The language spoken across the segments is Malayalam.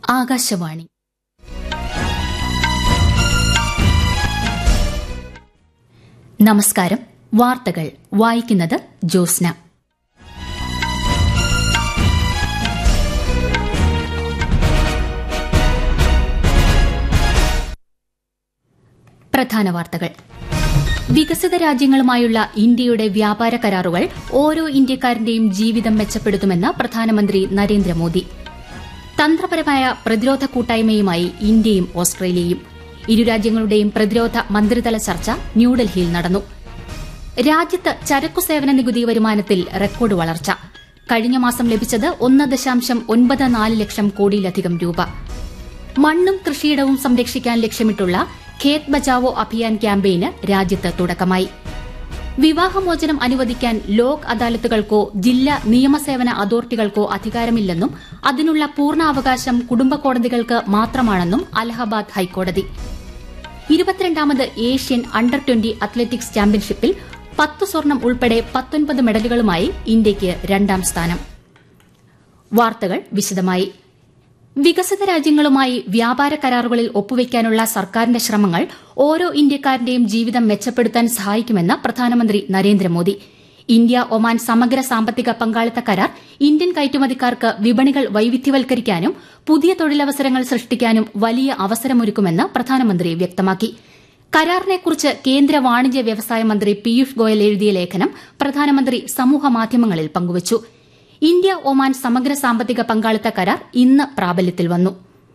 ആകാശവാണി നമസ്കാരം വാർത്തകൾ വായിക്കുന്നത് ജോസ്ന പ്രധാന വാർത്തകൾ വികസിത രാജ്യങ്ങളുമായുള്ള ഇന്ത്യയുടെ വ്യാപാര കരാറുകൾ ഓരോ ഇന്ത്യക്കാരന്റെയും ജീവിതം മെച്ചപ്പെടുത്തുമെന്ന് പ്രധാനമന്ത്രി നരേന്ദ്രമോദി തന്ത്രപരമായ പ്രതിരോധ കൂട്ടായ്മയുമായി ഇന്ത്യയും ഓസ്ട്രേലിയയും ഇരു രാജ്യങ്ങളുടെയും പ്രതിരോധ മന്ത്രിതല ചർച്ച ന്യൂഡൽഹിയിൽ നടന്നു രാജ്യത്ത് ചരക്കു സേവന നികുതി വരുമാനത്തിൽ റെക്കോർഡ് വളർച്ച കഴിഞ്ഞ മാസം ലഭിച്ചത് ഒന്ന് ദശാംശം ഒൻപത് നാല് ലക്ഷം കോടിയിലധികം രൂപ മണ്ണും കൃഷിയിടവും സംരക്ഷിക്കാൻ ലക്ഷ്യമിട്ടുള്ള ഖേത് ബച്ചാവോ അഭിയാൻ ക്യാമ്പയിന് രാജ്യത്ത് തുടക്കമായി വിവാഹമോചനം അനുവദിക്കാൻ ലോക് അദാലത്തുകൾക്കോ ജില്ലാ നിയമസേവന അതോറിറ്റികൾക്കോ അധികാരമില്ലെന്നും അതിനുള്ള പൂർണ്ണാവകാശം കുടുംബ കോടതികൾക്ക് മാത്രമാണെന്നും അലഹബാദ് ഹൈക്കോടതി ഇരുപത്തിരണ്ടാമത് ഏഷ്യൻ അണ്ടർ ട്വന്റി അത്ലറ്റിക്സ് ചാമ്പ്യൻഷിപ്പിൽ പത്ത് സ്വർണം ഉൾപ്പെടെ പത്തൊൻപത് മെഡലുകളുമായി ഇന്ത്യയ്ക്ക് രണ്ടാം സ്ഥാനം വാർത്തകൾ വിശദമായി വികസിത രാജ്യങ്ങളുമായി വ്യാപാര കരാറുകളിൽ ഒപ്പുവയ്ക്കാനുള്ള സർക്കാരിന്റെ ശ്രമങ്ങൾ ഓരോ ഇന്ത്യക്കാരന്റെയും ജീവിതം മെച്ചപ്പെടുത്താൻ സഹായിക്കുമെന്ന് പ്രധാനമന്ത്രി നരേന്ദ്രമോദി ഇന്ത്യ ഒമാൻ സമഗ്ര സാമ്പത്തിക പങ്കാളിത്ത കരാർ ഇന്ത്യൻ കയറ്റുമതിക്കാർക്ക് വിപണികൾ വൈവിധ്യവൽക്കരിക്കാനും പുതിയ തൊഴിലവസരങ്ങൾ സൃഷ്ടിക്കാനും വലിയ അവസരമൊരുക്കുമെന്ന് പ്രധാനമന്ത്രി വ്യക്തമാക്കി കരാറിനെക്കുറിച്ച് കേന്ദ്ര വാണിജ്യ വ്യവസായ മന്ത്രി പീയൂഷ് ഗോയൽ എഴുതിയ ലേഖനം പ്രധാനമന്ത്രി സമൂഹമാധ്യമങ്ങളിൽ പങ്കുവച്ചു ഇന്ത്യ ഒമാൻ സമഗ്ര സാമ്പത്തിക പങ്കാളിത്ത കരാർ ഇന്ന് പ്രാബല്യത്തിൽ വന്നു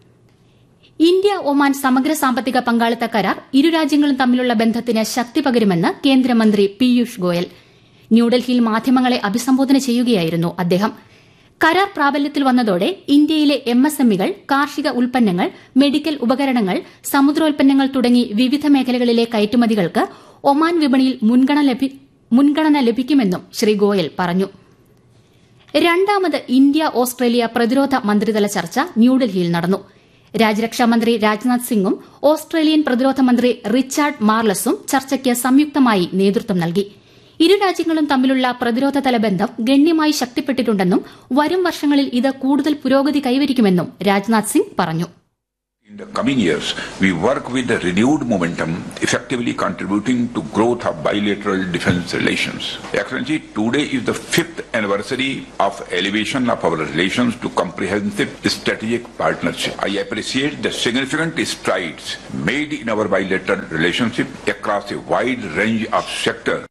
ഇന്ത്യ ഒമാൻ സമഗ്ര സാമ്പത്തിക പങ്കാളിത്ത കരാർ ഇരു രാജ്യങ്ങളും തമ്മിലുള്ള ബന്ധത്തിന് ശക്തി പകരുമെന്ന് കേന്ദ്രമന്ത്രി പീയൂഷ് ഗോയൽ ന്യൂഡൽഹിയിൽ മാധ്യമങ്ങളെ അഭിസംബോധന ചെയ്യുകയായിരുന്നു അദ്ദേഹം കരാർ പ്രാബല്യത്തിൽ വന്നതോടെ ഇന്ത്യയിലെ എംഎസ്എംഇകൾ കാർഷിക ഉൽപ്പന്നങ്ങൾ മെഡിക്കൽ ഉപകരണങ്ങൾ സമുദ്രോൽപ്പന്നങ്ങൾ തുടങ്ങി വിവിധ മേഖലകളിലെ കയറ്റുമതികൾക്ക് ഒമാൻ വിപണിയിൽ മുൻഗണന ലഭിക്കുമെന്നും ശ്രീ ഗോയൽ പറഞ്ഞു രണ്ടാമത് ഇന്ത്യ ഓസ്ട്രേലിയ പ്രതിരോധ മന്ത്രിതല ചർച്ച ന്യൂഡൽഹിയിൽ നടന്നു രാജ്യരക്ഷാമന്ത്രി രാജ്നാഥ് സിംഗും ഓസ്ട്രേലിയൻ പ്രതിരോധ മന്ത്രി റിച്ചാർഡ് മാർലസും ചർച്ചയ്ക്ക് സംയുക്തമായി നേതൃത്വം നൽകി ഇരു രാജ്യങ്ങളും തമ്മിലുള്ള പ്രതിരോധതല ബന്ധം ഗണ്യമായി ശക്തിപ്പെട്ടിട്ടുണ്ടെന്നും വരും വർഷങ്ങളിൽ ഇത് കൂടുതൽ പുരോഗതി കൈവരിക്കുമെന്നും രാജ്നാഥ് സിംഗ് പറഞ്ഞു In the coming years, we work with a renewed momentum, effectively contributing to growth of bilateral defense relations. Excellency, today is the fifth anniversary of elevation of our relations to comprehensive strategic partnership. I appreciate the significant strides made in our bilateral relationship across a wide range of sectors.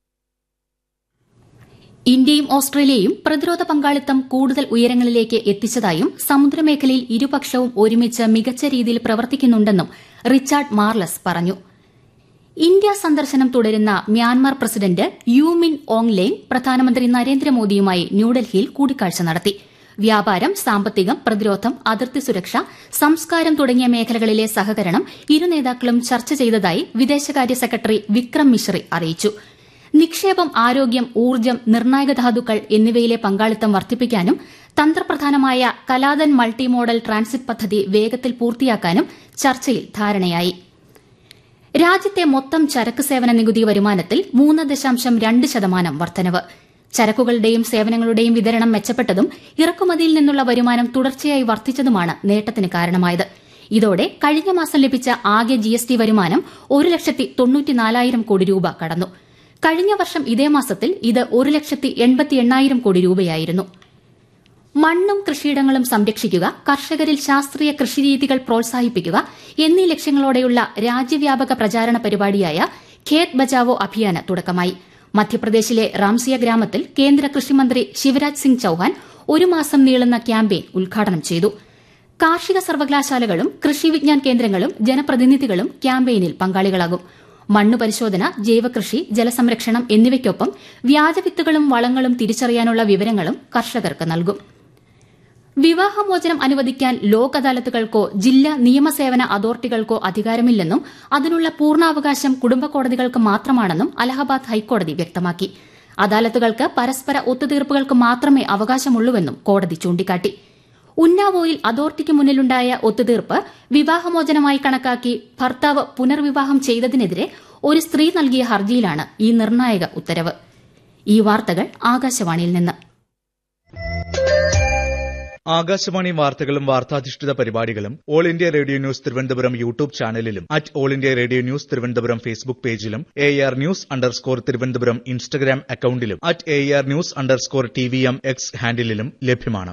ഇന്ത്യയും ഓസ്ട്രേലിയയും പ്രതിരോധ പങ്കാളിത്തം കൂടുതൽ ഉയരങ്ങളിലേക്ക് എത്തിച്ചതായും സമുദ്രമേഖലയിൽ ഇരുപക്ഷവും ഒരുമിച്ച് മികച്ച രീതിയിൽ പ്രവർത്തിക്കുന്നുണ്ടെന്നും റിച്ചാർഡ് മാർലസ് പറഞ്ഞു ഇന്ത്യ സന്ദർശനം തുടരുന്ന Myanmar president U Min Aung Hlaing പ്രധാനമന്ത്രി നരേന്ദ്രമോദിയുമായി ന്യൂഡൽഹിയിൽ കൂടിക്കാഴ്ച നടത്തി വ്യാപാരം സാമ്പത്തികം പ്രതിരോധം അതിർത്തി സുരക്ഷ സംസ്കാരം തുടങ്ങിയ മേഖലകളിലെ സഹകരണം ഇരു നേതാക്കളും ചർച്ച ചെയ്തതായി വിദേശകാര്യ സെക്രട്ടറി വിക്രം മിശ്രി അറിയിച്ചു നിക്ഷേപം ആരോഗ്യം ഊർജ്ജം നിർണായക ധാതുക്കൾ എന്നിവയിലെ പങ്കാളിത്തം വർദ്ധിപ്പിക്കാനും തന്ത്രപ്രധാനമായ കലാതൻ മൾട്ടി മോഡൽ ട്രാൻസിറ്റ് പദ്ധതി വേഗത്തിൽ പൂർത്തിയാക്കാനും ചർച്ചയിൽ ധാരണയായി രാജ്യത്തെ മൊത്തം ചരക്ക് സേവന നികുതി വരുമാനത്തിൽ മൂന്ന് ദശാംശം രണ്ട് ശതമാനം വർധനവ് ചരക്കുകളുടെയും സേവനങ്ങളുടെയും വിതരണം മെച്ചപ്പെട്ടതും ഇറക്കുമതിയിൽ നിന്നുള്ള വരുമാനം തുടർച്ചയായി വർദ്ധിച്ചതുമാണ് നേട്ടത്തിന് കാരണമായത് ഇതോടെ കഴിഞ്ഞ മാസം ലഭിച്ച ആകെ ജിഎസ്ടി വരുമാനം ഒരു ലക്ഷത്തി തൊണ്ണൂറ്റിനാലായിരം കോടി രൂപ കടന്നു കഴിഞ്ഞ വർഷം ഇതേ മാസത്തിൽ ഇത് ഒരു ലക്ഷത്തി എൺപത്തി എണ്ണായിരം കോടി രൂപയായിരുന്നു മണ്ണും കൃഷിയിടങ്ങളും സംരക്ഷിക്കുക കർഷകരിൽ ശാസ്ത്രീയ കൃഷിരീതികൾ പ്രോത്സാഹിപ്പിക്കുക എന്നീ ലക്ഷ്യങ്ങളോടെയുള്ള രാജ്യവ്യാപക പ്രചാരണ പരിപാടിയായ ഖേത് ബച്ചാവോ അഭിയാന് തുടക്കമായി മധ്യപ്രദേശിലെ റാംസിയ ഗ്രാമത്തിൽ കേന്ദ്ര കൃഷിമന്ത്രി ശിവരാജ് സിംഗ് ചൌഹാൻ ഒരു മാസം നീളുന്ന ക്യാമ്പയിൻ ഉദ്ഘാടനം ചെയ്തു കാർഷിക സർവകലാശാലകളും കൃഷി വിജ്ഞാൻ കേന്ദ്രങ്ങളും ജനപ്രതിനിധികളും ക്യാമ്പയിനിൽ പങ്കാളികളാകും മണ്ണു പരിശോധന ജൈവകൃഷി ജലസംരക്ഷണം എന്നിവയ്ക്കൊപ്പം വ്യാജവിത്തുകളും വളങ്ങളും തിരിച്ചറിയാനുള്ള വിവരങ്ങളും കർഷകർക്ക് നൽകും വിവാഹമോചനം അനുവദിക്കാൻ ലോക് അദാലത്തുകൾക്കോ ജില്ലാ നിയമസേവന അതോറിറ്റികൾക്കോ അധികാരമില്ലെന്നും അതിനുള്ള പൂർണ്ണാവകാശം കുടുംബ കോടതികൾക്ക് മാത്രമാണെന്നും അലഹബാദ് ഹൈക്കോടതി വ്യക്തമാക്കി അദാലത്തുകൾക്ക് പരസ്പര ഒത്തുതീർപ്പുകൾക്ക് മാത്രമേ അവകാശമുള്ളൂവെന്നും കോടതി ചൂണ്ടിക്കാട്ടി ഉന്നാവോയിൽ അതോറിറ്റിക്ക് മുന്നിലുണ്ടായ ഒത്തുതീർപ്പ് വിവാഹമോചനമായി കണക്കാക്കി ഭർത്താവ് പുനർവിവാഹം ചെയ്തതിനെതിരെ ഒരു സ്ത്രീ നൽകിയ ഹർജിയിലാണ് ഈ നിർണായക ഉത്തരവ് ഈ വാർത്തകൾ ആകാശവാണിയിൽ നിന്ന് ആകാശവാണി വാർത്തകളും വാർത്താധിഷ്ഠിത പരിപാടികളും all India radio news Thiruvananthapuram YouTube ചാനലിലും at all India radio news Thiruvananthapuram Facebook പേജിലും A R news underscore Thiruvananthapuram Instagram അക്കൌണ്ടിലും at A R news underscore T V M X ഹാൻഡിലും ലഭ്യമാണ്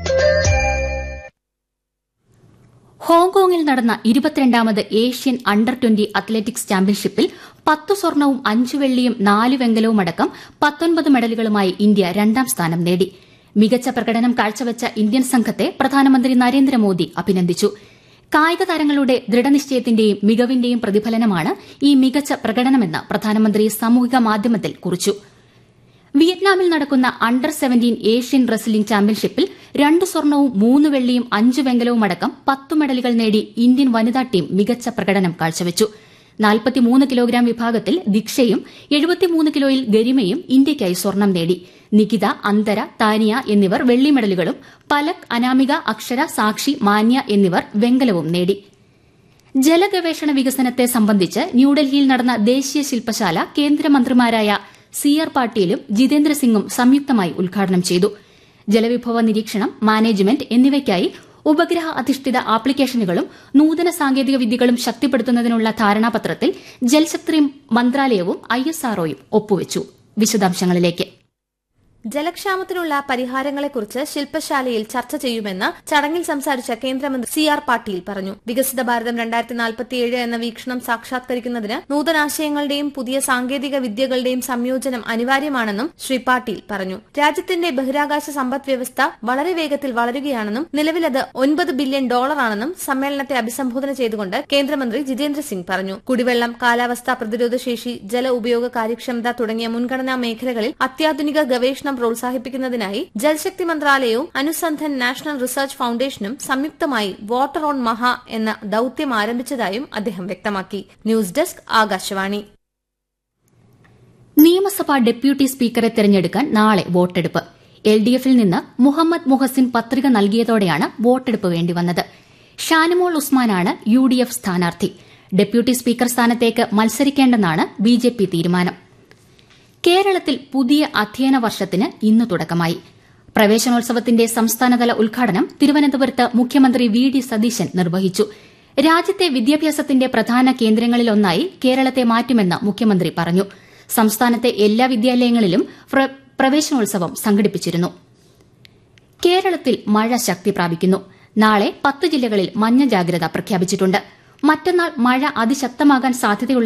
ഹോങ്കോങ്ങിൽ നടന്ന ഇരുപത്തിരണ്ടാമത് ഏഷ്യൻ അണ്ടർ ട്വന്റി അത്ലറ്റിക്സ് ചാമ്പ്യൻഷിപ്പിൽ പത്ത് സ്വർണവും അഞ്ച് വെള്ളിയും നാല് വെങ്കലവും അടക്കം പത്തൊൻപത് മെഡലുകളുമായി ഇന്ത്യ രണ്ടാം സ്ഥാനം നേടി മികച്ച പ്രകടനം കാഴ്ചവച്ച ഇന്ത്യൻ സംഘത്തെ പ്രധാനമന്ത്രി നരേന്ദ്രമോദി അഭിനന്ദിച്ചു കായിക താരങ്ങളുടെ ദൃഢനിശ്ചയത്തിന്റെയും മികവിന്റെയും പ്രതിഫലനമാണ് ഈ മികച്ച പ്രകടനമെന്ന് പ്രധാനമന്ത്രി സാമൂഹിക മാധ്യമത്തിൽ കുറിച്ചു വിയറ്റ്നാമിൽ നടക്കുന്ന അണ്ടർ സെവന്റീൻ ഏഷ്യൻ റെസ്ലിംഗ് ചാമ്പ്യൻഷിപ്പിൽ രണ്ട് സ്വർണവും മൂന്ന് വെള്ളിയും അഞ്ച് വെങ്കലവും അടക്കം പത്ത് മെഡലുകൾ നേടി ഇന്ത്യൻ വനിതാ ടീം മികച്ച പ്രകടനം കാഴ്ചവച്ചു നാൽപ്പത്തിമൂന്ന് കിലോഗ്രാം വിഭാഗത്തിൽ ദീക്ഷയും എഴുപത്തിമൂന്ന് കിലോയിൽ ഗരിമയും ഇന്ത്യയ്ക്കായി സ്വർണം നേടി നികിത അന്തര താനിയ എന്നിവർ വെള്ളി മെഡലുകളും പലക് അനാമിക അക്ഷര സാക്ഷി മാന്യ എന്നിവർ വെങ്കലവും നേടി ജലഗവേഷണ വികസനത്തെ സംബന്ധിച്ച് ന്യൂഡൽഹിയിൽ നടന്ന ദേശീയ ശില്പശാല കേന്ദ്രമന്ത്രിമാരായ സി ആർ പാട്ടീലും ജിതേന്ദ്ര സിംഗും സംയുക്തമായി ഉദ്ഘാടനം ചെയ്തു ജലവിഭവ നിരീക്ഷണം മാനേജ്മെന്റ് എന്നിവയ്ക്കായി ഉപഗ്രഹ അധിഷ്ഠിത ആപ്ലിക്കേഷനുകളും നൂതന സാങ്കേതിക വിദ്യകളും ശക്തിപ്പെടുത്തുന്നതിനുള്ള ധാരണാപത്രത്തിൽ ജൽശക്തി മന്ത്രാലയവും ഐഎസ്ആർഒയും ഒപ്പുവച്ചു വിശദാംശങ്ങളിലേക്ക് ജലക്ഷാമത്തിനുള്ള പരിഹാരങ്ങളെക്കുറിച്ച് ശില്പശാലയിൽ ചർച്ച ചെയ്യുമെന്ന് ചടങ്ങിൽ സംസാരിച്ച കേന്ദ്രമന്ത്രി സി ആർ പാട്ടീൽ പറഞ്ഞു വികസിത ഭാരതം രണ്ടായിരത്തി നാൽപ്പത്തിയേഴ് എന്ന വീക്ഷണം സാക്ഷാത്കരിക്കുന്നതിന് നൂതനാശയങ്ങളുടെയും പുതിയ സാങ്കേതിക വിദ്യകളുടെയും സംയോജനം അനിവാര്യമാണെന്നും ശ്രീ പാട്ടീൽ പറഞ്ഞു രാജ്യത്തിന്റെ ബഹിരാകാശ സമ്പദ് വ്യവസ്ഥ വളരെ വേഗത്തിൽ വളരുകയാണെന്നും നിലവിലത് ഒൻപത് ബില്യൺ ഡോളറാണെന്നും സമ്മേളനത്തെ അഭിസംബോധന ചെയ്തുകൊണ്ട് കേന്ദ്രമന്ത്രി ജിതേന്ദ്ര സിംഗ് പറഞ്ഞു കുടിവെള്ളം കാലാവസ്ഥാ പ്രതിരോധശേഷി ജല ഉപയോഗ കാര്യക്ഷമത തുടങ്ങിയ മുൻഗണനാ മേഖലകളിൽ അത്യാധുനിക ഗവേഷണം പ്രോത്സാഹിപ്പിക്കുന്നതിനായി ജൽശക്തി മന്ത്രാലയവും അനുസന്ധൻ നാഷണൽ റിസർച്ച് ഫൌണ്ടേഷനും സംയുക്തമായി വാട്ടർ ഓൺ മഹ എന്ന ദൌത്യം ആരംഭിച്ചതായും അദ്ദേഹം വ്യക്തമാക്കി ന്യൂസ് ഡെസ്ക് ആകാശവാണി നിയമസഭാ ഡെപ്യൂട്ടി സ്പീക്കറെ തെരഞ്ഞെടുക്കാൻ നാളെ വോട്ടെടുപ്പ് എൽ ഡി എഫിൽ നിന്ന് മുഹമ്മദ് മുഹസിൻ പത്രിക നൽകിയതോടെയാണ് വോട്ടെടുപ്പ് വേണ്ടിവന്നത് ഷാനിമോൾ ഉസ്മാനാണ് യു ഡി എഫ് സ്ഥാനാർത്ഥി ഡെപ്യൂട്ടി സ്പീക്കർ സ്ഥാനത്തേക്ക് മത്സരിക്കേണ്ടെന്നാണ് ബി ജെ പി തീരുമാനം കേരളത്തിൽ പുതിയ അധ്യയന വർഷത്തിന് ഇന്ന് തുടക്കമായി പ്രവേശനോത്സവത്തിന്റെ സംസ്ഥാനതല ഉദ്ഘാടനം തിരുവനന്തപുരത്ത് മുഖ്യമന്ത്രി വി ഡി സതീശൻ നിർവഹിച്ചു രാജ്യത്തെ വിദ്യാഭ്യാസത്തിന്റെ പ്രധാന കേന്ദ്രങ്ങളിലൊന്നായി കേരളത്തെ മാറ്റുമെന്ന് മുഖ്യമന്ത്രി പറഞ്ഞു സംസ്ഥാനത്തെ എല്ലാ വിദ്യാലയങ്ങളിലും പ്രവേശനോത്സവം സംഘടിപ്പിച്ചിരുന്നു കേരളത്തിൽ മഴ ശക്തി പ്രാപിക്കുന്നു നാളെ പത്ത് ജില്ലകളിൽ മഞ്ഞ ജാഗ്രത പ്രഖ്യാപിച്ചിട്ടുണ്ട് മറ്റന്നാൾ മഴ അതിശക്തമാകാൻ സാധ്യതയുള്ള